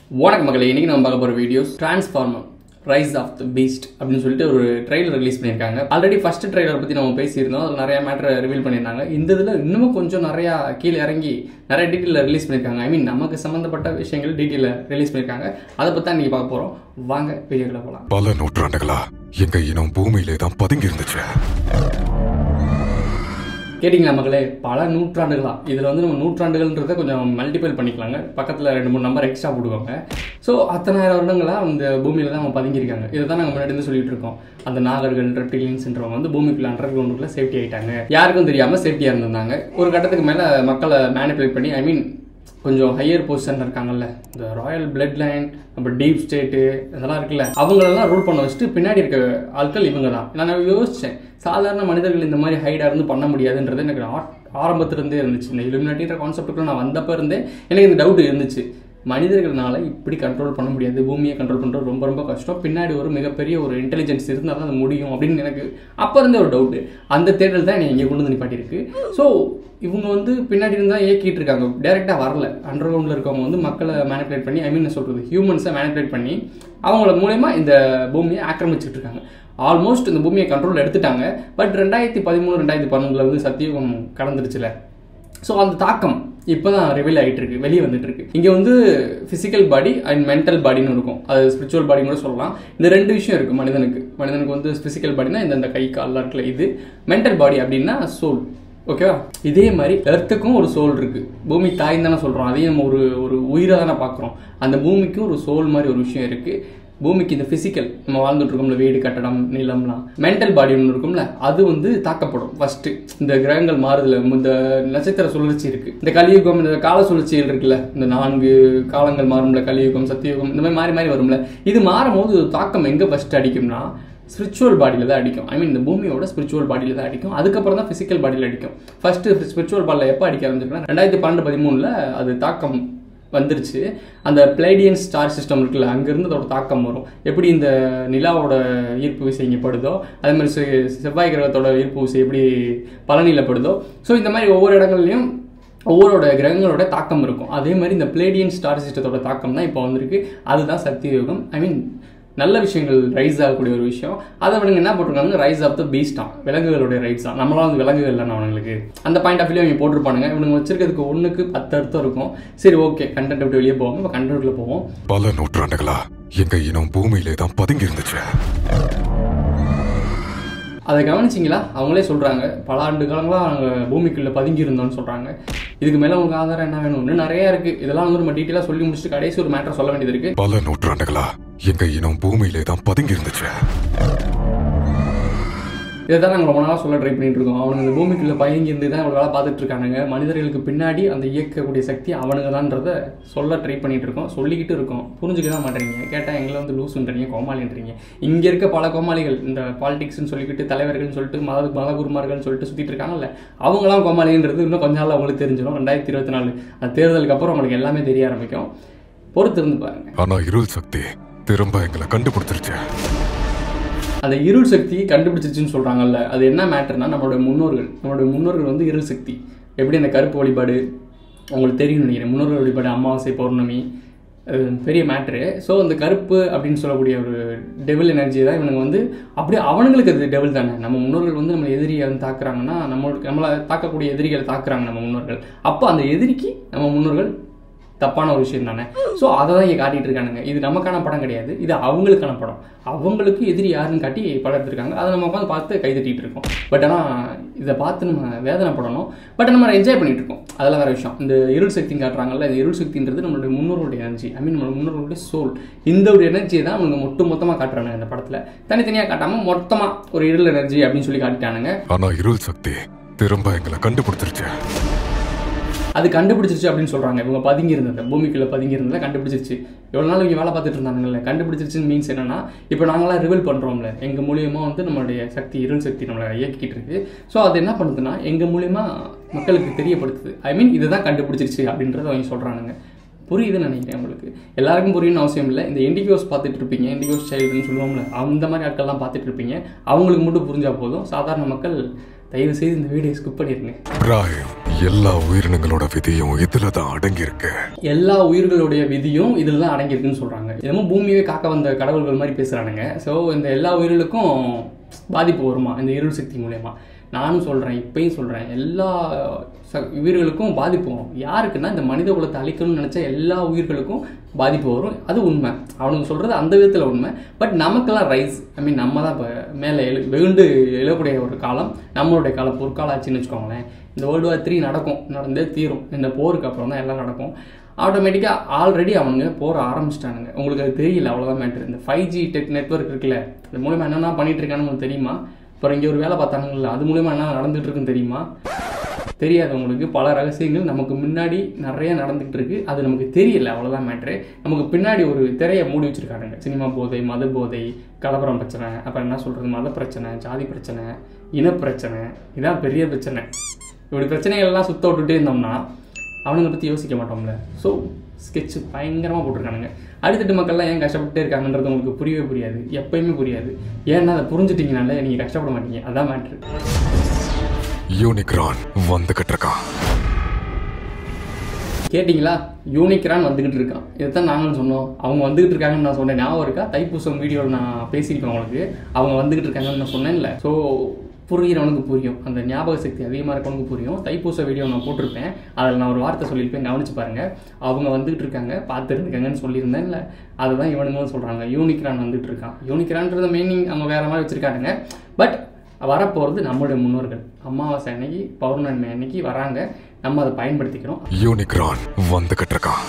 வணக்கம் மக்களே இன்னைக்கு நம்ம பார்க்க போகிற videos Transformer rise of the beast அப்படின்னு சொல்லிட்டு ஒரு ட்ரெய்லர் ரிலீஸ் பண்ணியிருக்காங்க ஆல்ரெடி ஃபர்ஸ்ட் ட்ரெய்லர் பற்றி நம்ம பேசியிருந்தோம் அதில் நிறைய மேட்டரை ரிவீல் பண்ணியிருந்தாங்க இந்த இதில் இன்னமும் கொஞ்சம் நிறையா கீழே இறங்கி நிறைய டீட்டெயிலில் ரிலீஸ் பண்ணியிருக்காங்க ஐ மீன் நமக்கு சம்மந்தப்பட்ட விஷயங்கள் டீட்டெயிலில் ரிலீஸ் பண்ணியிருக்காங்க அதை பற்றி தான் இன்றைக்கி பார்க்க போகிறோம் வாங்க வீடியோக்குள்ள போகலாம் பல நூற்றாண்டுகளா எங்க இனம் பூமியிலே தான் பதுங்கி இருந்துச்சு கேட்டிங்களா மக்களே பல நூற்றாண்டுகளா இதில் வந்து நம்ம நூற்றாண்டுகள்ன்றதை கொஞ்சம் மல்டிபிள் பண்ணிக்கலாங்க பக்கத்தில் ரெண்டு மூணு நம்பர் எக்ஸ்ட்ரா போடுவாங்க ஸோ அத்தனாயிரம் வருடங்களாக அந்த பூமியில் தான் அவங்க பதுங்கியிருக்காங்க இதை தான் நாங்கள் முன்னாடி இருந்து சொல்லிட்டு இருக்கோம் அந்த நாகர்கள் ரெப்டிலியன்ஸ்ன்றவங்க வந்து பூமிக்குள்ள அண்டர் கிரவுண்டுக்குள்ள சேஃப்டி ஆகிட்டாங்க யாருக்கும் தெரியாமல் சேஃப்டியாக இருந்திருந்தாங்க ஒரு கட்டத்துக்கு மேலே மக்களை மேனிப்புலேட் பண்ணி ஐ மீன் கொஞ்சம் ஹையர் பொசிஷன் இருக்காங்கல்ல இந்த ராயல் பிளட் லைன் அப்புறம் டீப் ஸ்டேட்டு இதெல்லாம் இருக்குல்ல அவங்களெல்லாம் ரூல் பண்ண வச்சுட்டு பின்னாடி இருக்க ஆட்கள் இவங்க தான் நான் யோசித்தேன் சாதாரண மனிதர்கள் இந்த மாதிரி ஹைடாக இருந்து பண்ண முடியாதுன்றது எனக்கு ஆ- ஆரம்பத்திலிருந்தே இருந்துச்சு இந்த இலுமினாட்டின்ற கான்செப்ட்டுக்குள்ள நான் வந்தப்போ இருந்தே எனக்கு இந்த டவுட் இருந்துச்சு மனிதர்களால இப்படி கண்ட்ரோல் பண்ண முடியாது பூமியை கண்ட்ரோல் பண்ணுறது ரொம்ப ரொம்ப கஷ்டம் பின்னாடி ஒரு மிகப்பெரிய ஒரு இன்டெலிஜென்ஸ் இருந்தால் தான் அது முடியும் அப்படின்னு எனக்கு அப்போ இருந்தே ஒரு டவுட்டு அந்த தேடல் தான் என்னை இங்கே கொண்டு வந்து நிப்பாட்டியிருக்கு ஸோ இவங்க வந்து பின்னாடி இருந்தால் இயக்கிட்டு இருக்காங்க டேரெக்டாக வரல அண்டர் கிரவுண்டில் இருக்கவங்க வந்து மக்களை மேனிப்புலேட் பண்ணி ஐ மீன் சொல்கிறது ஹியூமன்ஸை மேனிப்புலேட் பண்ணி அவங்கள மூலயமா இந்த பூமியை ஆக்கிரமிச்சிட்டு இருக்காங்க ஆல்மோஸ்ட் இந்த பூமியை கண்ட்ரோல் எடுத்துட்டாங்க பட் ரெண்டாயிரத்தி பதிமூணு ரெண்டாயிரத்தி பன்னெண்டில் வந்து சத்தியுகம் கடந்துருச்சுல ஸோ அந்த தாக்கம் இப்போ தான் ரிவீல் ஆகிட்டு இருக்கு வெளியே வந்துட்டு இருக்கு இங்கே வந்து ஃபிசிக்கல் பாடி அண்ட் மென்டல் பாடின்னு இருக்கும் அது ஸ்பிரிச்சுவல் பாடி கூட சொல்லலாம் இந்த ரெண்டு விஷயம் இருக்குது மனிதனுக்கு மனிதனுக்கு வந்து ஃபிசிக்கல் பாடினா இந்த இந்த கை கால்லாம் இருக்குல்ல இது மென்டல் பாடி அப்படின்னா சோல் ஓகேவா இதே மாதிரி எர்த்துக்கும் ஒரு சோல் இருக்கு பூமி தாய் தானே சொல்கிறோம் அதையும் நம்ம ஒரு ஒரு உயிராக தானே பார்க்குறோம் அந்த பூமிக்கும் ஒரு சோல் மாதிரி ஒரு விஷயம் இருக்கு பூமிக்கு இந்த ஃபிசிக்கல் நம்ம வாழ்ந்துட்டு இருக்கோம்ல வீடு கட்டடம் நிலம்லாம் மென்டல் பாடி ஒன்று இருக்கும்ல அது வந்து தாக்கப்படும் ஃபர்ஸ்ட் இந்த கிரகங்கள் மாறுதுல இந்த நட்சத்திர சுழற்சி இருக்கு இந்த கலியுகம் இந்த கால சுழற்சிகள் இருக்குல்ல இந்த நான்கு காலங்கள் மாறும்ல கலியுகம் சத்தியுகம் இந்த மாதிரி மாறி மாறி வரும்ல இது மாறும்போது ஒரு தாக்கம் எங்க ஃபர்ஸ்ட் அடிக்கும்னா ஸ்பிரிச்சுவல் பாடியில் தான் அடிக்கும் ஐ மீன் இந்த பூமியோட ஸ்பிரிச்சுவல் பாடியில் தான் அடிக்கும் அதுக்கப்புறம் தான் ஃபிசிக்கல் பாடியில் அடிக்கும் ஃபர்ஸ்ட் ஸ்பிரிச்சுவல் பாடியில் எப்போ அடிக்க ஆரம்பிச்சிருக்குன்னா ரெண்டாயிரத்தி பன்னெண்டு பதிமூணில் அது தாக்கம் வந்துருச்சு அந்த பிளேடியன் ஸ்டார் சிஸ்டம் இருக்குல்ல அங்கேருந்து அதோட தாக்கம் வரும் எப்படி இந்த நிலாவோட ஈர்ப்பு விசை இங்கே படுதோ அதே மாதிரி செ- செவ்வாய் கிரகத்தோட ஈர்ப்பு விசை எப்படி பழனியில் படுதோ ஸோ இந்த மாதிரி ஒவ்வொரு இடங்கள்லையும் ஒவ்வொருட கிரகங்களோட தாக்கம் இருக்கும் அதே மாதிரி இந்த பிளேடியன் ஸ்டார் சிஸ்டத்தோட தாக்கம் தான் இப்போ வந்திருக்கு அதுதான் சத்தியயுகம் ஐ மீன் நல்ல விஷயங்கள் ரைஸ் ஆகக்கூடிய ஒரு விஷயம் அதை விடுங்க என்ன போட்டிருக்காங்க ரைஸ் ஆஃப் த பீஸ்ட் தான் விலங்குகளுடைய ரைட்ஸ் தான் நம்மளாம் வந்து விலங்குகள் இல்லைன்னு அவங்களுக்கு அந்த பாயிண்ட் ஆஃப் வியூ அவங்க போட்டிருப்பானுங்க இவனுங்க வச்சிருக்கிறதுக்கு ஒன்றுக்கு பத்து அர்த்தம் இருக்கும் சரி ஓகே கண்டென்ட் விட்டு வெளியே போவோம் இப்போ கண்டென்ட்ல போவோம் பல நூற்றாண்டுகளா எங்க இனம் பூமியிலே தான் பதுங்கி இருந்துச்சு அதை கவனிச்சிங்களா அவங்களே சொல்கிறாங்க பல ஆண்டு காலங்களா நாங்கள் பூமிக்குள்ளே பதுங்கி இருந்தோம்னு சொல்கிறாங்க இதுக்கு மேலே உங்களுக்கு ஆதாரம் என்ன வேணும் இன்னும் நிறைய இருக்குது இதெல்லாம் வந்து நம்ம டீட்டெயிலாக சொல்லி முடிச்சுட்டு கடைசி ஒரு மேட்டர் சொல்ல வேண்டியது இருக்குது பல நூற்றாண்டுகளா எங்க இனம் பூமியிலே தான் பதுங்கி இருந்துச்சு இதை தான் நாங்கள் ரொம்ப நாளாக சொல்ல ட்ரை பண்ணிட்டு இருக்கோம் அவனுங்க இந்த பூமிக்குள்ளே பயங்கி இருந்து தான் இவ்வளோ வேலை பார்த்துட்டு இருக்கானுங்க மனிதர்களுக்கு பின்னாடி அந்த இயக்கக்கூடிய சக்தி அவனுங்க தான்றதை சொல்ல ட்ரை பண்ணிட்டு இருக்கோம் சொல்லிக்கிட்டு இருக்கோம் புரிஞ்சுக்க தான் மாட்டேறீங்க கேட்டால் எங்களை வந்து லூசுன்றீங்க கோமாளின்றீங்க இங்கே இருக்க பல கோமாளிகள் இந்த பாலிடிக்ஸ்னு சொல்லிக்கிட்டு தலைவர்கள்னு சொல்லிட்டு மத மதகுருமார்கள்னு சொல்லிட்டு சுற்றிட்டு இருக்காங்கல்ல அவங்களாம் கோமாளின்றது இன்னும் கொஞ்ச நாள் அவங்களுக்கு தெரிஞ்சிடும் ரெண்டாயிரத்தி இருபத்தி நாலு அந்த தேர்தலுக்கு அப்புறம் அவங்களுக்கு எல்லாமே தெரிய ஆரம்பிக்கும் பொறுத்து இருந்து பாருங்க ஆனா இருள் சக்தி திரும்ப எங்களை கண்டுபிடிச்சிருச்சு அந்த இருள் சக்தி கண்டுபிடிச்சிச்சுன்னு சொல்றாங்கல்ல அது என்ன மேட்டர்னா நம்மளோட முன்னோர்கள் நம்மளோட முன்னோர்கள் வந்து இருள் சக்தி எப்படி அந்த கருப்பு வழிபாடு உங்களுக்கு தெரியும் நினைக்கிறேன் முன்னோர்கள் வழிபாடு அமாவாசை பௌர்ணமி அது பெரிய மேட்ரு ஸோ அந்த கருப்பு அப்படின்னு சொல்லக்கூடிய ஒரு டெவில் எனர்ஜி தான் இவனுங்க வந்து அப்படியே அவனுங்களுக்கு அது டெவில் தானே நம்ம முன்னோர்கள் வந்து நம்ம எதிரியை வந்து தாக்குறாங்கன்னா நம்மளுக்கு நம்மளை தாக்கக்கூடிய எதிரிகளை தாக்குறாங்க நம்ம முன்னோர்கள் அப்போ அந்த எதிரிக்கு நம்ம முன்னோர்கள் தப்பான ஒரு விஷயம் தானே ஸோ அதை தான் இங்கே காட்டிட்டு இருக்கானுங்க இது நமக்கான படம் கிடையாது இது அவங்களுக்கான படம் அவங்களுக்கு எதிரி யாருன்னு காட்டி படம் எடுத்திருக்காங்க அதை நம்ம உட்காந்து பார்த்து கை தட்டிட்டு இருக்கோம் பட் ஆனால் இதை பார்த்து நம்ம வேதனைப்படணும் பட் நம்ம என்ஜாய் பண்ணிட்டு இருக்கோம் அதெல்லாம் வேற விஷயம் இந்த இருள் சக்தி காட்டுறாங்கல்ல இந்த இருள் சக்தின்றது நம்மளுடைய முன்னோர்களுடைய எனர்ஜி ஐ மீன் நம்ம முன்னோர்களுடைய சோல் இந்த ஒரு எனர்ஜியை தான் அவங்க மொட்டு மொத்தமாக காட்டுறாங்க இந்த படத்தில் தனித்தனியாக காட்டாமல் மொத்தமாக ஒரு இருள் எனர்ஜி அப்படின்னு சொல்லி காட்டிட்டானுங்க ஆனா இருள் சக்தி திரும்ப எங்களை கண்டுபிடிச்சிருச்சு அது கண்டுபிடிச்சிருச்சு அப்படின்னு சொல்றாங்க இவங்க பதுங்கி இருந்தது பூமிக்குள்ள பதுங்கி இருந்ததை கண்டுபிடிச்சிருச்சு எவ்வளவு நாள் இவங்க வேலை பார்த்துட்டு இருந்தாங்கல்ல கண்டுபிடிச்சிருச்சுன்னு மீன்ஸ் என்னன்னா இப்போ நாங்களாம் ரிவீல் பண்றோம்ல எங்க மூலியமா வந்து நம்மளுடைய சக்தி இருள் சக்தி நம்மளை இயக்கிட்டு இருக்கு ஸோ அது என்ன பண்ணுதுன்னா எங்க மூலியமா மக்களுக்கு தெரியப்படுத்துது ஐ மீன் இதுதான் கண்டுபிடிச்சிருச்சு அப்படின்றத அவங்க சொல்றானுங்க புரியுதுன்னு நினைக்கிறேன் உங்களுக்கு எல்லாருக்கும் புரியும்னு அவசியம் இல்லை இந்த இண்டிகோஸ் பார்த்துட்டு இருப்பீங்க இண்டிகோஸ் சைல்டுன்னு சொல்லுவோம்ல அந்த மாதிரி ஆட்கள்லாம் பார்த்துட்டு இருப்பீங்க அவங்களுக்கு மட்டும் புரிஞ்சா போதும் சாதாரண மக்கள் தயவு செய்து இந்த வீடியோ ஸ்கிப் பண்ணிருங்க பிராயம் எல்லா உயிரினங்களோட விதியும் இதுல தான் அடங்கி இருக்கு எல்லா உயிர்களுடைய விதியும் இதில் தான் அடங்கியிருக்குன்னு சொல்கிறாங்க என்னமோ பூமியே காக்க வந்த கடவுள்கள் மாதிரி பேசுகிறானுங்க ஸோ இந்த எல்லா உயிர்களுக்கும் பாதிப்பு வருமா இந்த இருள் சக்தி மூலயமா நானும் சொல்கிறேன் இப்பயும் சொல்கிறேன் எல்லா ச உயிர்களுக்கும் பாதிப்பு வரும் யாருக்குன்னா இந்த மனித குலத்தை அழிக்கணும்னு நினச்ச எல்லா உயிர்களுக்கும் பாதிப்பு வரும் அது உண்மை அவனுங்க சொல்கிறது அந்த விதத்தில் உண்மை பட் நமக்கெல்லாம் ரைஸ் ஐ மீன் நம்ம தான் இப்போ மேலே எழு வெகுண்டு எழக்கூடிய ஒரு காலம் நம்மளுடைய காலம் பொற்காலம் ஆச்சுன்னு வச்சுக்கோங்களேன் இந்த வேர்ல்டு வார் த்ரீ நடக்கும் நடந்தே தீரும் இந்த போருக்கு அப்புறம் தான் எல்லாம் நடக்கும் ஆட்டோமேட்டிக்காக ஆல்ரெடி அவனுங்க போற ஆரம்பிச்சிட்டானுங்க உங்களுக்கு அது தெரியல அவ்வளோதான் மேட்ரு இந்த ஃபைவ் ஜி டெக் நெட்ஒர்க் இருக்குல்ல அது மூலமா என்னென்ன பண்ணிட்டு இருக்கான்னு உங்களுக்கு தெரியுமா அப்புறம் இங்கே ஒரு வேலை பார்த்தானுங்கல்ல அது மூலமா என்ன நடந்துட்டு இருக்குன்னு தெரியுமா தெரியாது உங்களுக்கு பல ரகசியங்கள் நமக்கு முன்னாடி நிறைய நடந்துகிட்டு இருக்கு அது நமக்கு தெரியல அவ்வளோதான் மேட்ரு நமக்கு பின்னாடி ஒரு திரையை மூடி வச்சிருக்கானுங்க சினிமா போதை மத போதை கலவரம் பிரச்சனை அப்புறம் என்ன சொல்கிறது மத பிரச்சனை ஜாதி பிரச்சனை இனப்பிரச்சனை இதான் பெரிய பிரச்சனை இப்படி பிரச்சனைகள்லாம் சுத்த விட்டுட்டே இருந்தோம்னா அவனுங்களை பற்றி யோசிக்க மாட்டோம்ல ஸோ ஸ்கெட்ச் பயங்கரமாக போட்டிருக்கானுங்க அடித்தட்டு மக்கள்லாம் ஏன் கஷ்டப்பட்டே இருக்காங்கன்றது உங்களுக்கு புரியவே புரியாது எப்பயுமே புரியாது ஏன்னா அதை புரிஞ்சுட்டீங்கனால நீங்கள் கஷ்டப்பட மாட்டீங்க அதான் மேட்ரு யூனிக்ரான் வந்துகிட்டு இருக்கான் கேட்டிங்களா யூனிக்ரான் வந்துகிட்டு இருக்கான் இதைத்தான் நாங்களும் சொன்னோம் அவங்க வந்துகிட்டு இருக்காங்கன்னு நான் சொன்னேன் ஞாபகம் இருக்கா தைப்பூசம் வீடியோவில் நான் பேசியிருக்கேன் உங்களுக்கு அவங்க வந்துகிட்டு இருக்காங்கன்னு நான் சொன்னேன்ல ஸோ புரிகிறவனுக்கு புரியும் அந்த ஞாபக சக்தி அதிகமாக இருக்கவனுக்கு புரியும் தைப்பூச வீடியோ நான் போட்டிருப்பேன் அதில் நான் ஒரு வார்த்தை சொல்லியிருப்பேன் கவனிச்சு பாருங்க அவங்க வந்துகிட்டு இருக்காங்க பார்த்துருக்காங்கன்னு சொல்லியிருந்தேன்ல அதுதான் இவனுங்களும் சொல்கிறாங்க யூனிக்ரான் வந்துட்டு இருக்கான் யூனிக்ரான்றத மீனிங் அவங்க வேற மாதிரி வச்சுருக்கானுங்க பட் வரப்போகிறது நம்மளுடைய முன்னோர்கள் அமாவாசை அன்னைக்கு பௌர்ணமி அன்னைக்கு வராங்க நம்ம அதை பயன்படுத்திக்கிறோம் யூனிக்ரான் வந்துகிட்டு இருக்கான்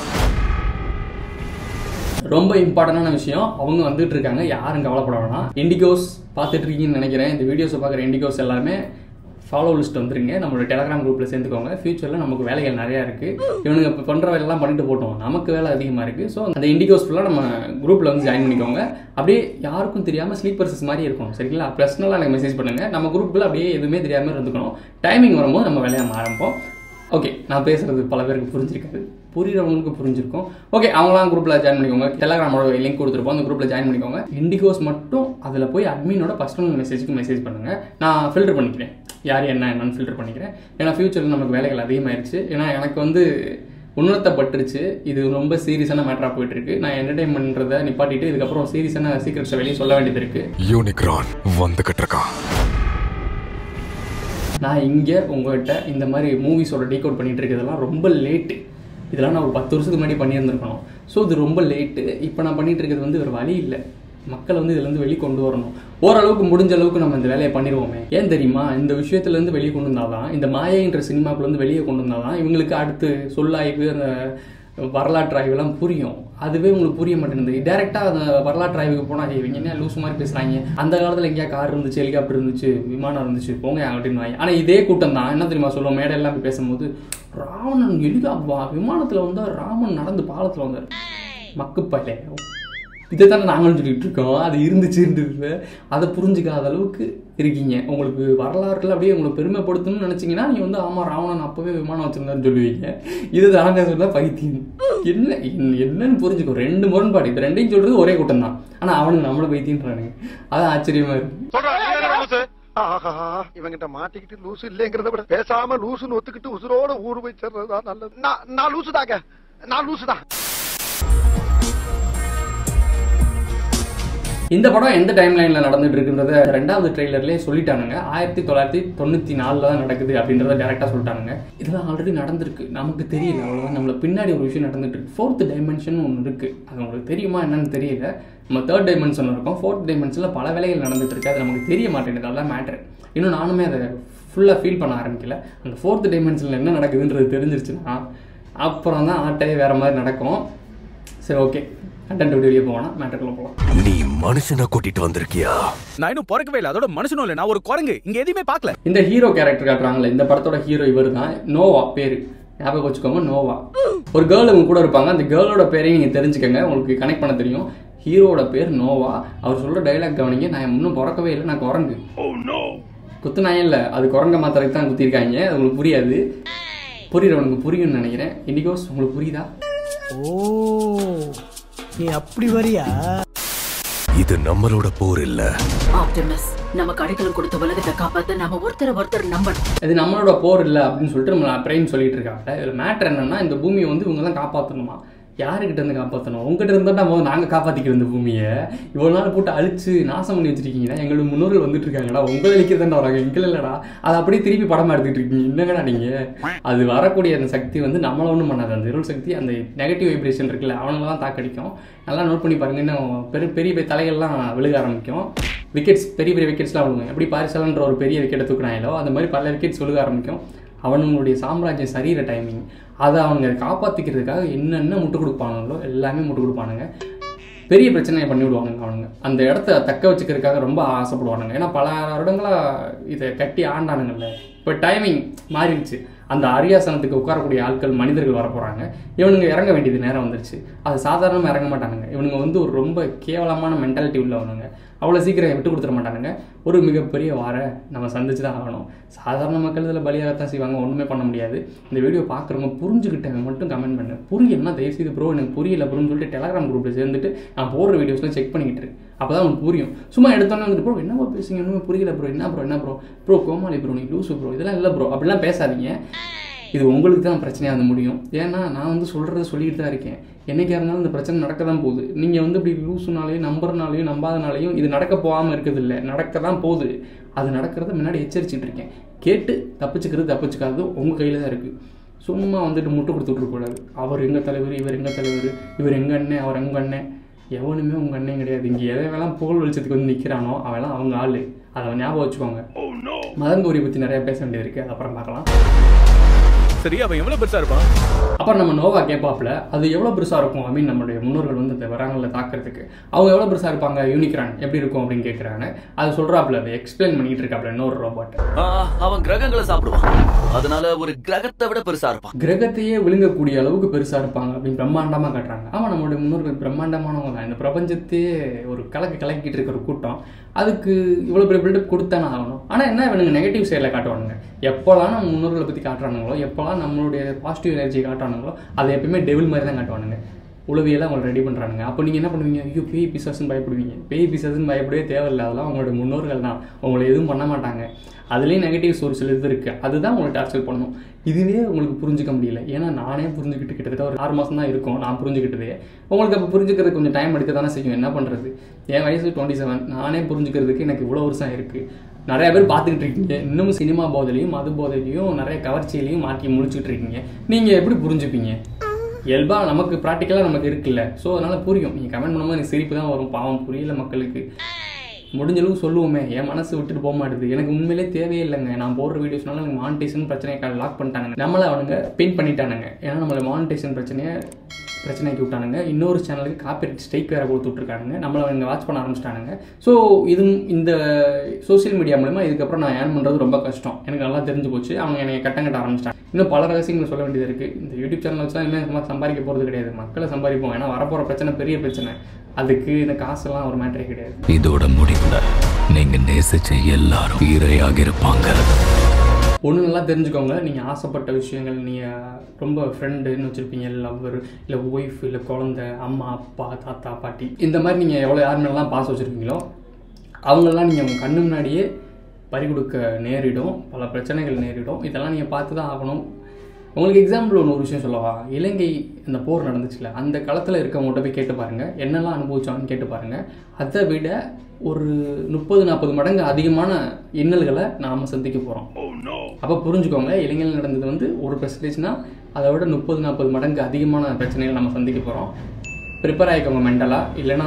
ரொம்ப இம்பார்ட்டண்டான விஷயம் அவங்க வந்துட்டு இருக்காங்க யாரும் கவலைப்பட வேணாம் இண்டிகோஸ் பார்த்துட்டு இருக்கீங்கன்னு நினைக்கிறேன் இந்த வீடியோஸை பார்க்குற இண்டிகோஸ் எல்லாருமே ஃபாலோ லிஸ்ட் வந்துருங்க நம்மளோட டெலகிராம் குரூப்பில் சேர்ந்துக்கோங்க ஃபியூச்சரில் நமக்கு வேலைகள் நிறையா இருக்குது இவனுங்க இப்போ பண்ணுற வேலையெல்லாம் பண்ணிட்டு போட்டோம் நமக்கு வேலை அதிகமாக இருக்குது ஸோ அந்த இண்டிகோஸ் ஃபுல்லாக நம்ம குரூப்பில் வந்து ஜாயின் பண்ணிக்கோங்க அப்படியே யாருக்கும் தெரியாமல் ஸ்லீப்பர்ஸஸ் மாதிரி இருக்கும் சரிங்களா பர்சனலாக எனக்கு மெசேஜ் பண்ணுங்கள் நம்ம குரூப்பில் அப்படியே எதுவுமே தெரியாமல் இருந்துக்கணும் டைமிங் வரும்போது நம்ம வேலையை ஆரம்பிப்போம் ஓகே நான் பேசுறது பல பேருக்கு புரிஞ்சிருக்காது புரியுறவங்களுக்கு புரிஞ்சிருக்கும் ஓகே அவங்களாம் குரூப்பில் ஜாயின் பண்ணிக்கோங்க டெலகிராமோட லிங்க் கொடுத்துருப்போம் அந்த குரூப்பில் ஜாயின் பண்ணிக்கோங்க இண்டிகோஸ் மட்டும் அதில் போய் அட்மினோட பர்சனல் மெசேஜுக்கு மெசேஜ் பண்ணுங்க நான் ஃபில்டர் பண்ணிக்கிறேன் யார் என்ன என்னன்னு ஃபில்டர் பண்ணிக்கிறேன் ஏன்னா ஃபியூச்சரில் நமக்கு வேலைகள் அதிகமாயிருச்சு ஏன்னா எனக்கு வந்து உணர்த்தப்பட்டுருச்சு இது ரொம்ப சீரியஸான மேட்டராக போயிட்டு இருக்கு நான் என்டர்டைன்மெண்ட்றதை நிப்பாட்டிட்டு இதுக்கப்புறம் சீரியஸான சீக்கிரட்ஸை வெளியே சொல்ல வேண்டியது இருக்கு யூனிக்ரான் வந்துகிட்டு இருக்கான் நான் இங்கே உங்கள்கிட்ட இந்த மாதிரி மூவிஸோட டீகோட் பண்ணிட்டு இருக்கிறதெல்லாம் ரொம்ப லேட்டு இதெல்லாம் நான் ஒரு பத்து வருஷத்துக்கு முன்னாடி பண்ணியிருந்திருக்கணும் ஸோ இது ரொம்ப லேட்டு இப்போ நான் பண்ணிட்டு இருக்கிறது வந்து ஒரு வழி இல்லை மக்களை வந்து இதுலேருந்து வெளியே கொண்டு வரணும் ஓரளவுக்கு முடிஞ்ச அளவுக்கு நம்ம இந்த வேலையை பண்ணிடுவோமே ஏன் தெரியுமா இந்த விஷயத்துலேருந்து வெளியே கொண்டு வந்தாதான் இந்த மாயைன்ற சினிமாக்குள்ளேருந்து வெளியே கொண்டு வந்தாதான் இவங்களுக்கு அடுத்து சொல்லாய்வு அந்த வரலாற்று ஆய்வுலாம் புரியும் அதுவே உங்களுக்கு புரிய மாட்டேங்குது டேரெக்டாக அந்த வரலாற்று ஆய்வுக்கு போனால் இவங்க என்ன லூஸ் மாதிரி பேசுகிறாங்க அந்த காலத்தில் எங்கேயா கார் இருந்துச்சு ஹெலிகாப்டர் இருந்துச்சு விமானம் இருந்துச்சு போங்க அப்படின்னு ஆனால் இதே கூட்டம் தான் என்ன தெரியுமா சொல்லுவோம் மேடையெல்லாம் போய் பேசும்போது ராவணன் ஹெலிகாப்டா விமானத்தில் வந்தால் ராமன் நடந்து பாலத்தில் வந்தார் மக்குப்பையில இதை தானே நாங்களும் சொல்லிட்டு இருக்கோம் அது இருந்துச்சுன்றது அதை புரிஞ்சுக்காத அளவுக்கு இருக்கீங்க உங்களுக்கு வரலாறுல அப்படியே உங்களை பெருமைப்படுத்தணும்னு நினைச்சீங்கன்னா நீங்க வந்து ஆமா ராவணன் அப்பவே விமானம் வச்சிருந்தாருன்னு சொல்லுவீங்க இது தானே சொல்ல பைத்தியம் என்ன என்ன- என்னன்னு புரிஞ்சுக்கோ ரெண்டு முரண்பாடு இது ரெண்டையும் சொல்றது ஒரே கூட்டம் தான் ஆனா அவனுக்கு நம்மள பைத்தியன்றானுங்க அதான் ஆச்சரியமா இருக்கு ஆஹா இவங்கிட்ட மாட்டிக்கிட்டு லூசு இல்லைங்கிறத விட பேசாம லூசுன்னு ஒத்துக்கிட்டு உசுரோட ஊரு போய் சேர்றதுதான் நல்லது நான் நான் லூசு தாங்க நான் லூசு தான் இந்த படம் எந்த டைம் லைனில் நடந்துட்டு இருக்குன்றத ரெண்டாவது ட்ரெய்லர்லேயே சொல்லிட்டானுங்க ஆயிரத்தி தொள்ளாயிரத்தி தொண்ணூற்றி நாலில் தான் நடக்குது அப்படின்றத டேரெக்டாக சொல்லிட்டானுங்க இதெல்லாம் ஆல்ரெடி நடந்திருக்கு நமக்கு தெரியல அவ்வளோதான் நம்மள பின்னாடி ஒரு விஷயம் நடந்துட்டு இருக்கு ஃபோர்த் டைமென்ஷன் ஒன்று இருக்குது அது உங்களுக்கு தெரியுமா என்னன்னு தெரியல நம்ம தேர்ட் டைமென்ஷன் இருக்கும் ஃபோர்த் டைமென்ஷனில் பல வேலைகள் நடந்துட்டு இருக்கு அது நமக்கு தெரிய மாட்டேங்குது அதான் மேட்ரு இன்னும் நானுமே அதை ஃபுல்லாக ஃபீல் பண்ண ஆரம்பிக்கல அந்த ஃபோர்த் டைமென்ஷனில் என்ன நடக்குதுன்றது தெரிஞ்சிருச்சுன்னா அப்புறம் தான் ஆட்டையே வேறு மாதிரி நடக்கும் சரி ஓகே கண்டென்ட் வீடியோ போவோம்னா மேட்டருக்குள்ள போகலாம் நீ மனுஷனை கூட்டிட்டு வந்திருக்கியா நான் இன்னும் பிறக்கவே இல்லை அதோட மனுஷனும் இல்லை நான் ஒரு குரங்கு இங்க எதையுமே பார்க்கல இந்த ஹீரோ கேரக்டர் காட்டுறாங்கல்ல இந்த படத்தோட ஹீரோ இவர் தான் நோவா பேரு ஞாபகம் வச்சுக்கோங்க நோவா ஒரு கேர்ள் இவங்க கூட இருப்பாங்க அந்த கேர்ளோட பேரையும் நீங்க தெரிஞ்சுக்கங்க உங்களுக்கு கனெக்ட் பண்ண தெரியும் ஹீரோட பேர் நோவா அவர் சொல்ற டைலாக் கவனிங்க நான் இன்னும் பிறக்கவே இல்லை நான் குரங்கு குத்து நாயம் இல்லை அது குரங்க மாத்திரைக்கு தான் குத்திருக்காங்க அது உங்களுக்கு புரியாது புரியுறவனுக்கு புரியும்னு நினைக்கிறேன் இண்டிகோஸ் உங்களுக்கு புரியுதா ஓ நீ அப்படி வரியா இது நம்மளோட போர் இல்ல ஆப்டிமஸ் நமக்கு அடைக்கலம் கொடுத்த உலகத்தை காப்பாத்த நாம ஒருத்தரை ஒருத்தர் நம்பணும் இது நம்மளோட போர் இல்லை அப்படின்னு சொல்லிட்டு நம்ம பிரேம் சொல்லிட்டு இருக்காங்க இதில் மேட்ரு என்னன்னா இந்த பூமியை வந்து இவங்க தான் காப்பாற்றணுமா யாருக்கிட்ட இருந்து காப்பாற்றணும் உங்ககிட்ட இருந்தால் நம்ம நாங்கள் காப்பாற்றிக்கிறோம் இந்த பூமியை இவ்வளோ நாள் போட்டு அழிச்சு நாசம் பண்ணி வச்சிருக்கீங்கன்னா எங்களோட முன்னோர்கள் வந்துட்டு இருக்காங்கடா உங்களை அழிக்கிறதாண்டா வராங்க எங்களை இல்லைடா அதை அப்படியே திருப்பி படமா எடுத்துக்கிட்டு இருக்கீங்க என்னங்கடா நீங்கள் அது வரக்கூடிய அந்த சக்தி வந்து நம்மளை ஒன்றும் பண்ணாது அந்த இருள் சக்தி அந்த நெகட்டிவ் வைப்ரேஷன் இருக்குல்ல அவங்கள தான் தாக்கடிக்கும் நல்லா நோட் பண்ணி பாருங்க இன்னும் பெரிய பெரிய பெரிய தலைகள்லாம் விழுக ஆரம்பிக்கும் விக்கெட்ஸ் பெரிய பெரிய விக்கெட்ஸ்லாம் விழுகும் எப்படி பாரிசாலன்ற ஒரு பெரிய விக்கெட்டை தூக்குனாங்களோ அந்த மாதிரி பல விக்கெட்ஸ் விழுக ஆரம்பிக்கும் அவனுங்களுடைய சாம்ராஜ்யம் சரியிற டைமிங் அதை அவங்க காப்பாற்றிக்கிறதுக்காக என்னென்ன முட்டு கொடுப்பானுங்களோ எல்லாமே முட்டு கொடுப்பானுங்க பெரிய பிரச்சனையை பண்ணி விடுவானுங்க அவனுங்க அந்த இடத்த தக்க வச்சுக்கிறதுக்காக ரொம்ப ஆசைப்படுவானுங்க ஏன்னா பல வருடங்களாக இதை கட்டி ஆண்டானுங்கல்ல இப்போ டைமிங் மாறிடுச்சு அந்த அரியாசனத்துக்கு உட்காரக்கூடிய ஆட்கள் மனிதர்கள் வர போகிறாங்க இவனுங்க இறங்க வேண்டியது நேரம் வந்துருச்சு அது சாதாரணமாக இறங்க மாட்டானுங்க இவனுங்க வந்து ஒரு ரொம்ப கேவலமான மென்டாலிட்டி உள்ளவனுங்க அவ்வளோ சீக்கிரம் விட்டு கொடுத்துட மாட்டானுங்க ஒரு மிகப்பெரிய வார நம்ம சந்திச்சு தான் ஆகணும் சாதாரண மக்கள் இதில் பலியாகத்தான் செய்வாங்க ஒன்றுமே பண்ண முடியாது இந்த வீடியோ பார்க்குறவங்க புரிஞ்சுக்கிட்டவங்க மட்டும் கமெண்ட் பண்ணு புரியலன்னா தயவுசெய்து ப்ரோ எனக்கு புரியல ப்ரோன்னு சொல்லிட்டு டெலகிராம் குரூப்பில் சேர்ந்துட்டு நான் போடுற வீடியோஸ்லாம் செக் பண்ணிக்கிட்டு இரு. அப்போ தான் உனக்கு புரியும் சும்மா எடுத்தோன்னே வந்துட்டு ப்ரோ என்ன ப்ரோ பேசுங்க ஒன்றுமே புரியல ப்ரோ என்ன ப்ரோ என்ன ப்ரோ ப்ரோ கோமாளி ப்ரோ நீ லூசு ப்ரோ இதெல்லாம் இல்லை ப்ரோ அப்படிலாம் பேசாதீங்க இது உங்களுக்கு தான் பிரச்சனையாக வந்து முடியும் ஏன்னா நான் வந்து சொல்கிறத சொல்லிட்டு தான் இருக்கேன் என்னைக்கா இருந்தாலும் இந்த பிரச்சனை நடக்க தான் போகுது நீங்கள் வந்து இப்படி லூசுனாலையும் நம்புறனாலையும் நம்பாதனாலையும் இது நடக்க போகாமல் இருக்குது இல்லை நடக்க தான் போகுது அது நடக்கிறத முன்னாடி எச்சரிச்சிட்டு இருக்கேன் கேட்டு தப்பிச்சுக்கிறது தப்பிச்சுக்காது உங்கள் கையில் தான் இருக்குது சும்மா வந்துட்டு முட்டை கொடுத்துட்டு இருக்கக்கூடாது அவர் எங்கள் தலைவர் இவர் எங்கள் தலைவர் இவர் எங்கள் அண்ணன் அவர் எங்கள் அண்ணன் எவனுமே உங்கள் அண்ணன் கிடையாது இங்கே எதெல்லாம் புகழ் வெளிச்சத்துக்கு வந்து நிற்கிறானோ அவெல்லாம் அவங்க ஆள் அதை ஞாபகம் வச்சுக்கோங்க மதன் கௌரி பற்றி நிறைய பேச வேண்டியது இருக்குது அது அப்புறம் பார்க்கலாம் சரி அவன் எவ்வளவு பெருசா இருப்பான் அப்புறம் நம்ம நோவா கேட்பாப்புல அது எவ்வளோ பெருசாக இருக்கும் ஐ மீன் நம்மளுடைய முன்னோர்கள் வந்து இந்த வராங்கல்ல தாக்குறதுக்கு அவங்க எவ்வளோ பெருசாக இருப்பாங்க யூனிக்ரான் எப்படி இருக்கும் அப்படின்னு கேட்குறாங்க அது சொல்கிறாப்புல அதை எக்ஸ்பிளைன் பண்ணிட்டு இருக்காப்புல இன்னொரு ரோபோட் ஆ, அவன் கிரகங்களை சாப்பிடுவான் அதனால ஒரு கிரகத்தை விட பெருசா இருப்பான் கிரகத்தையே விழுங்கக்கூடிய அளவுக்கு பெருசாக இருப்பாங்க அப்படின்னு பிரம்மாண்டமாக காட்டுறாங்க ஆமாம் நம்மளுடைய முன்னோர்கள் பிரம்மாண்டமானவங்க தான் இந்த பிரபஞ்சத்தையே ஒரு கலக்கு கலக்கிட்டு இருக்கிற ஒரு கூட்டம் அதுக்கு இவ்வளோ பெரிய பில்டப் கொடுத்தானே ஆகணும் ஆனால் என்ன இவனுங்க நெகட்டிவ் சைடில் காட்டுவானுங்க எப்போல்லாம் நம்ம முன்னோர்களை பற்றி காட்டுறானுங்களோ எப்போல்லாம் நம்மளுடைய பாசிட்டிவ் எனர்ஜி காட்டுறானுங்களோ அதை எப்பயுமே டெவில் மாதிரி தான் காட்டுவானுங்க உளவியெல்லாம் அவங்க ரெடி பண்ணுறானுங்க அப்போ நீங்கள் என்ன பண்ணுவீங்க ஐயோ பேய் பிசாசுன்னு பயப்படுவீங்க பேய் பிசாசுன்னு பயப்படவே தேவையில்லை அதெல்லாம் அவங்களோட முன்னோர்கள் தான் உங்களை எதுவும் பண்ண மாட்டாங்க அதுலேயும் நெகட்டிவ் சோர்ஸ் இது இருக்குது அதுதான் உங்களை டார்ச்சர் பண்ணணும் இதுவே உங்களுக்கு புரிஞ்சுக்க முடியல ஏன்னா நானே புரிஞ்சுக்கிட்டு கிட்டத்தட்ட ஒரு ஆறு மாதம் தான் இருக்கும் நான் புரிஞ்சுக்கிட்டதே உங்களுக்கு அப்போ புரிஞ்சுக்கிறது கொஞ்சம் டைம் எடுக்க தானே செய்யும் என்ன பண்ணுறது என் வயசு டுவெண்ட்டி செவன் நானே புரிஞ்சுக்கிறதுக்கு எனக்கு இவ்வளோ வருஷம் இருக்குது நிறைய பேர் பார்த்துக்கிட்டு இருக்கீங்க இன்னும் சினிமா போதையிலையும் மது போதையிலையும் நிறைய கவர்ச்சியிலையும் மாற்றி முடிச்சுட்டு இருக்கீங்க நீங்கள் எப்படி புரிஞ்சுப்பீங்க இயல்பாக நமக்கு ப்ராக்டிக்கலாக நமக்கு இருக்குல்ல ஸோ அதனால் புரியும் நீங்கள் கமெண்ட் பண்ணும்போது எனக்கு சிரிப்பு தான் வரும் பாவம் புரியல மக்களுக்கு முடிஞ்ச அளவுக்கு சொல்லுவோமே என் மனசு விட்டுட்டு போக மாட்டுது எனக்கு உண்மையிலே தேவையே இல்லைங்க நான் போடுற வீடியோஸ்னால எனக்கு மானிட்டேஷன் பிரச்சனையை லாக் பண்ணிட்டானுங்க நம்மளை அவனுங்க பின் பண்ணிட்டானுங்க ஏன்னா நம்மளை மானிட்டேஷன் பிரச்சனையை பிரச்சனைக்கு விட்டானுங்க இன்னொரு சேனலுக்கு காப்பிரைட் ஸ்ட்ரைக் வேறு கொடுத்து விட்ருக்கானுங்க நம்மளை அவங்க வாட்ச் பண்ண ஆரம்பிச்சிட்டானுங்க ஸோ இது இந்த சோஷியல் மீடியா மூலமா இதுக்கப்புறம் நான் ஏர்ன் பண்ணுறது ரொம்ப கஷ்டம் எனக்கு நல்லா தெரிஞ்சு போச்சு அவங்க என்னை கட்டம் கட்ட ஆரம்பிச்சிட்டாங்க இன்னும் பல ரகசியங்கள் சொல்ல வேண்டியது இருக்குது இந்த யூடியூப் சேனல் வச்சு தான் இனிமேல் சும்மா சம்பாதிக்க போகிறது கிடையாது மக்களை சம்பாதிப்போம் ஏன்னா வரப்போகிற பிரச்சனை பெரிய பிரச்சனை அதுக்கு இந்த காசெல்லாம் ஒரு மேட்டரே கிடையாது இதோட முடிவுல நீங்க நேசிச்ச எல்லாரும் இரையாக இருப்பாங்க ஒன்று நல்லா தெரிஞ்சுக்கோங்க நீங்கள் ஆசைப்பட்ட விஷயங்கள் நீங்கள் ரொம்ப ஃப்ரெண்டுன்னு வச்சுருப்பீங்க லவ்வர் இல்லை ஒய்ஃப் இல்லை குழந்த அம்மா அப்பா தாத்தா பாட்டி இந்த மாதிரி நீங்கள் எவ்வளோ யார் மேலாம் பாசம் வச்சுருக்கீங்களோ அவங்களெல்லாம் நீங்கள் உங்கள் கண்ணு முன்னாடியே பறி கொடுக்க நேரிடும் பல பிரச்சனைகள் நேரிடும் இதெல்லாம் நீங்கள் பார்த்து தான் ஆகணும் உங்களுக்கு எக்ஸாம்பிள் ஒன்று ஒரு விஷயம் சொல்லவா இலங்கை அந்த போர் நடந்துச்சுல அந்த காலத்தில் இருக்கவங்கள்ட்ட போய் கேட்டு பாருங்கள் என்னெல்லாம் அனுபவிச்சாங்கன்னு கேட்டு பாருங்கள் அதை விட ஒரு முப்பது நாற்பது மடங்கு அதிகமான இன்னல்களை நாம் சந்திக்க போகிறோம் அப்போ புரிஞ்சுக்கோங்க இளைஞர்கள் நடந்தது வந்து ஒரு பெர்சன்டேஜ்னா அதை விட முப்பது நாற்பது மடங்கு அதிகமான பிரச்சனைகள் நம்ம சந்திக்க போகிறோம் ப்ரிப்பேர் ஆகிக்கோங்க மென்டலாக இல்லைன்னா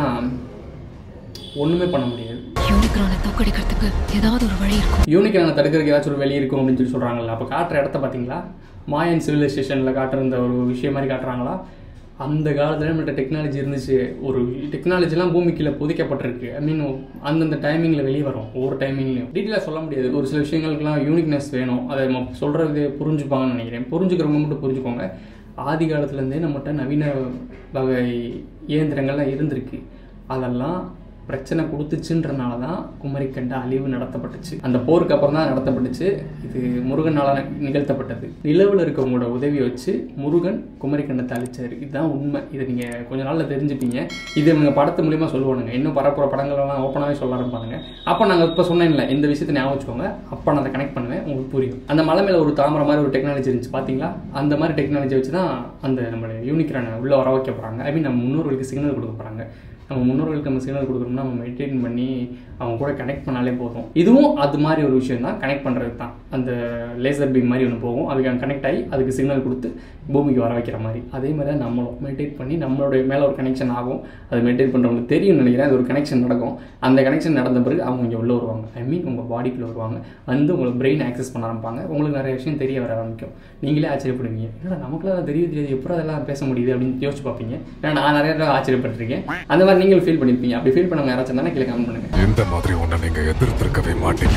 ஒன்றுமே பண்ண முடியாது யூனிக்ரானை தோக்கடிக்கிறதுக்கு ஏதாவது ஒரு வழி இருக்கும் யூனிக்கான தடுக்கிறதுக்கு ஏதாச்சும் ஒரு வெளி இருக்கும் அப்படின்னு சொல்லி சொல்கிறாங்கல்ல அப்போ காட்டுற இடத்த பார்த்தீங்களா மாயன் சிவிலைசேஷனில் காட்டுற இந்த ஒரு விஷயம் மாதிரி காட்டுறாங்களா அந்த காலத்தில் நம்மள்ட்ட டெக்னாலஜி இருந்துச்சு ஒரு டெக்னாலஜிலாம் பூமிக்குள்ள புதைக்கப்பட்டிருக்கு ஐ மீன் அந்தந்த டைமிங்கில் வெளியே வரும் ஒவ்வொரு டைமிங்லையும் டீட்டெயிலாக சொல்ல முடியாது ஒரு சில விஷயங்களுக்குலாம் யூனிக்னஸ் வேணும் அதை நம்ம சொல்கிறது புரிஞ்சுப்பாங்கன்னு நினைக்கிறேன் புரிஞ்சுக்கிறவங்க மட்டும் புரிஞ்சுக்கோங்க ஆதி காலத்துலேருந்தே நம்மகிட்ட நவீன வகை இயந்திரங்கள்லாம் இருந்திருக்கு அதெல்லாம் பிரச்சனை கொடுத்துச்சுன்றனால தான் குமரிக்கண்ட அழிவு நடத்தப்பட்டுச்சு அந்த போருக்கு அப்புறம் தான் நடத்தப்பட்டுச்சு இது முருகனால் நிகழ்த்தப்பட்டது நிலவில் இருக்கவங்களோட உதவியை வச்சு முருகன் குமரிக்கண்டத்தை அழிச்சாரு இதுதான் உண்மை இதை நீங்கள் கொஞ்ச நாளில் தெரிஞ்சுப்பீங்க இது இவங்க படத்து மூலியமாக சொல்லுவானுங்க இன்னும் பரப்புற படங்களெல்லாம் ஓப்பனாகவே சொல்ல ஆரம்பிப்பானுங்க அப்போ நாங்கள் இப்போ சொன்னேன்ல இந்த விஷயத்தை ஞாபகம் வச்சுக்கோங்க அப்போ நான் அதை கனெக்ட் பண்ணுவேன் உங்களுக்கு புரியும் அந்த மலை மேலே ஒரு தாமரை மாதிரி ஒரு டெக்னாலஜி இருந்துச்சு பார்த்தீங்களா அந்த மாதிரி டெக்னாலஜி வச்சு தான் அந்த நம்ம யூனிக்ரான உள்ளே வர வைக்க போகிறாங்க ஐ மீன் நம்ம முன்னோர்களுக்கு சிக்னல் கொடுக்க போகிறாங்க நம்ம முன்னோர்களுக்கு நம்ம சிக்னல் கொடுக்கணும்னா நம்ம மெடிடேட் பண்ணி அவங்க கூட கனெக்ட் பண்ணாலே போதும் இதுவும் அது மாதிரி ஒரு விஷயம் தான் கனெக்ட் பண்ணுறது தான் அந்த லேசர் பீம் மாதிரி ஒன்று போகும் அதுக்கு கனெக்ட் ஆகி அதுக்கு சிக்னல் கொடுத்து பூமிக்கு வர வைக்கிற மாதிரி அதே மாதிரி தான் நம்மளும் மெடிடேட் பண்ணி நம்மளுடைய மேலே ஒரு கனெக்ஷன் ஆகும் அது மெடிடேட் பண்ணுறவங்களுக்கு தெரியும் நினைக்கிறேன் அது ஒரு கனெக்ஷன் நடக்கும் அந்த கனெக்ஷன் நடந்த பிறகு அவங்க இங்கே உள்ளே வருவாங்க ஐ மீன் உங்கள் பாடிக்குள்ளே வருவாங்க வந்து உங்களுக்கு பிரெயின் ஆக்சஸ் பண்ண ஆரம்பிப்பாங்க உங்களுக்கு நிறைய விஷயம் தெரிய வர ஆரம்பிக்கும் நீங்களே ஆச்சரியப்படுவீங்க என்னடா நமக்குலாம் அதெல்லாம் தெரியுது தெரியாது எப்படி அதெல்லாம் பேச முடியுது அப்படின்னு யோசிச்சு பார்ப்பீங்க ஏன்னா நான் நிறைய தடவை ஆச்சரியப்பட்டிருக்கேன் அந்த மாதிரி நீங்களும் ஃபீல் பண்ணியிருப்பீங்க அப்படி ஃபீல் பண்ணவங்க யாராச்சும் தானே கீழே கமெண்ட் பண்ணுங்க இந்த மாதிரி ஒன்றை நீங்க எதிர்த்திருக்கவே மாட்டீங்க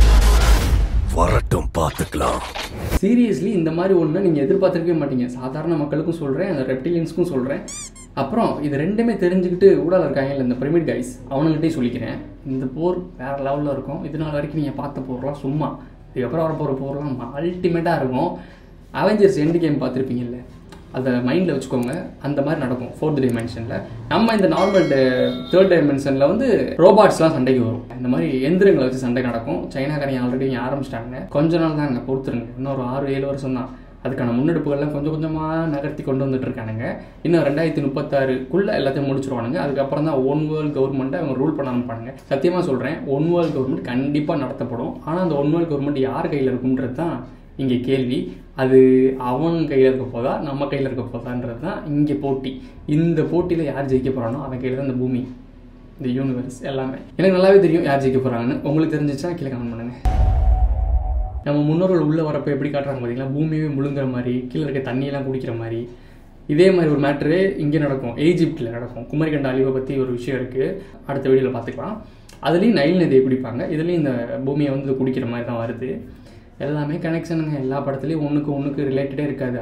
வரட்டும் பார்த்துக்கலாம் சீரியஸ்லி இந்த மாதிரி ஒன்று நீங்கள் எதிர்பார்த்துருக்கவே மாட்டீங்க சாதாரண மக்களுக்கும் சொல்கிறேன் அந்த ரெப்டிலியன்ஸ்க்கும் சொல்கிறேன் அப்புறம் இது ரெண்டுமே தெரிஞ்சுக்கிட்டு ஊடால இருக்காங்கல்ல இந்த பிரமிட் கைஸ் அவனுங்கிட்டே சொல்லிக்கிறேன் இந்த போர் வேறு லெவலில் இருக்கும் இது நாள் வரைக்கும் நீங்கள் பார்த்த போர்லாம் சும்மா இதுக்கப்புறம் வரப்போகிற போர்லாம் அல்டிமேட்டாக இருக்கும் அவெஞ்சர்ஸ் எண்டு கேம் பார்த்துருப்பீங்கல்ல அதை மைண்டில் வச்சுக்கோங்க அந்த மாதிரி நடக்கும் ஃபோர்த் டைமென்ஷனில் நம்ம இந்த நார்மல் தேர்ட் டைமென்ஷனில் வந்து ரோபாட்ஸ்லாம் சண்டைக்கு வரும் இந்த மாதிரி எந்திரங்களை வச்சு சண்டை நடக்கும் சைனாக்காரங்க ஆல்ரெடி இங்கே ஆரம்பிச்சிட்டாங்க கொஞ்ச நாள் தான் அங்கே பொறுத்துருங்க இன்னொரு ஆறு ஏழு வருஷம் தான் அதுக்கான முன்னெடுப்புகள்லாம் கொஞ்சம் கொஞ்சமாக நகர்த்தி கொண்டு வந்துட்டு இருக்கானுங்க இன்னும் ரெண்டாயிரத்தி முப்பத்தாறுக்குள்ளே எல்லாத்தையும் முடிச்சிருவானுங்க அதுக்கப்புறம் தான் ஒன் வேர்ல்டு கவர்மெண்ட்டை அவங்க ரூல் பண்ண ஆரம்பிப்பாங்க சத்தியமாக சொல்கிறேன் ஒன் வேர்ல்டு கவர்மெண்ட் கண்டிப்பாக நடத்தப்படும் ஆனால் அந்த ஒன் வேர்ல்டு கவர்மெண்ட் யார் கையில் இருக்குன்றது தான் இங்கே கேள்வி அது அவன் கையில் இருக்க போதா நம்ம கையில் இருக்க போதான்றது தான் இங்கே போட்டி இந்த போட்டியில் யார் ஜெயிக்க போகிறானோ அவன் கையில் தான் இந்த பூமி இந்த யூனிவர்ஸ் எல்லாமே எனக்கு நல்லாவே தெரியும் யார் ஜெயிக்க போகிறாங்கன்னு உங்களுக்கு தெரிஞ்சிச்சுன்னா கீழே கமெண்ட் பண்ணுங்கள் நம்ம முன்னோர்கள் உள்ளே வரப்போ எப்படி காட்டுறாங்க பார்த்தீங்களா பூமியே முழுங்குற மாதிரி கீழே இருக்க தண்ணியெல்லாம் குடிக்கிற மாதிரி இதே மாதிரி ஒரு மேட்ரு இங்கே நடக்கும் ஈஜிப்டில் நடக்கும் குமரிக்கண்ட அழிவை பற்றி ஒரு விஷயம் இருக்குது அடுத்த வீடியோவில் பார்த்துக்கலாம் அதுலேயும் நைல் நதியை குடிப்பாங்க இதுலேயும் இந்த பூமியை வந்து இது குடிக்கிற மாதிரி தான் வருது எல்லாமே கனெக்ஷனுங்க எல்லா படத்துலையும் ஒன்றுக்கு ஒன்றுக்கு ரிலேட்டடே இருக்காது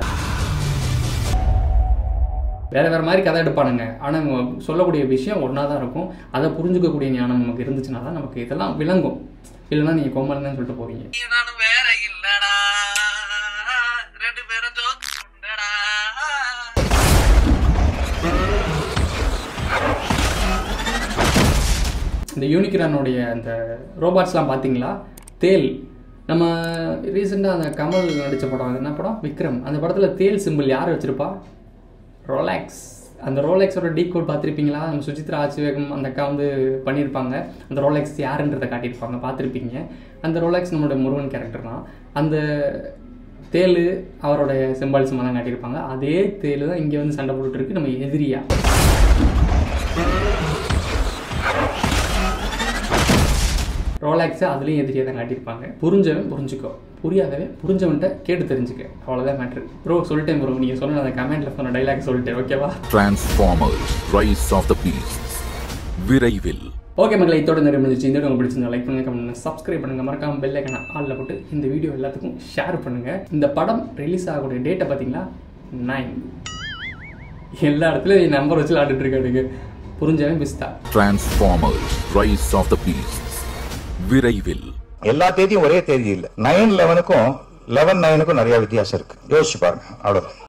வேற வேற மாதிரி கதை எடுப்பானுங்க ஆனால் இவங்க சொல்லக்கூடிய விஷயம் ஒன்றா தான் இருக்கும் அதை புரிஞ்சுக்கக்கூடிய ஞானம் நமக்கு இருந்துச்சுன்னா தான் நமக்கு இதெல்லாம் விளங்கும் இல்லைன்னா நீங்கள் கோமல் தான் சொல்லிட்டு போவீங்க இந்த யூனிக்ரானுடைய அந்த ரோபாட்ஸ்லாம் பார்த்தீங்களா தேல் நம்ம ரீசெண்டாக அந்த கமல் நடித்த படம் அது என்ன படம் விக்ரம் அந்த படத்தில் தேல் சிம்பிள் யார் வச்சுருப்பா ரோலாக்ஸ் அந்த ரோலெக்ஸோட டீ கோட் பார்த்துருப்பீங்களா நம்ம சுசித்ரா ஆச்சிவேகம் அந்த அக்கா வந்து பண்ணியிருப்பாங்க அந்த ரோலெக்ஸ் யாருன்றதை காட்டியிருப்பாங்க பார்த்துருப்பீங்க அந்த ரோலெக்ஸ் நம்மளோட முருகன் கேரக்டர் தான் அந்த தேல் அவருடைய சிம்பாலிசம் தான் காட்டியிருப்பாங்க அதே தேல் தான் இங்கே வந்து சண்டை போட்டுட்டு இருக்கு நம்ம எதிரியா ரோலாக்ஸை அதுலேயும் எதிரியாக தான் காட்டியிருப்பாங்க புரிஞ்சவன் புரிஞ்சுக்கோ புரியாதவன் புரிஞ்சவன்ட்ட கேட்டு தெரிஞ்சுக்க அவ்வளோதான் மேட்ரு ப்ரோ சொல்லிட்டேன் ப்ரோ நீங்கள் சொன்ன அந்த கமெண்ட்டில் சொன்ன டைலாக் சொல்லிட்டேன் ஓகேவா Transformers rise of the beast விரைவில் ஓகே மக்களை இதோட நிறைய முடிஞ்சிச்சு இந்த வீடியோ உங்களுக்கு பிடிச்சிருந்தா லைக் பண்ணுங்க கமெண்ட் பண்ணுங்க சப்ஸ்கிரைப் பண்ணுங்க மறக்காம பெல் ஐக்கனை ஆளில் போட்டு இந்த வீடியோ எல்லாத்துக்கும் ஷேர் பண்ணுங்க இந்த படம் ரிலீஸ் ஆகக்கூடிய டேட்டை பார்த்தீங்களா நைன் எல்லா இடத்துலையும் என் நம்பர் வச்சு விளாண்டுட்டு இருக்கானுங்க புரிஞ்சவன் பிஸ்தா Transformers rise of the beast விரைவில் எல்லா தேதியும் ஒரே தேதி இல்ல நைன் லெவனுக்கும் லெவன் நைனுக்கும் நிறைய வித்தியாசம் இருக்கு யோசிச்சு பாருங்க அவ்வளவுதான்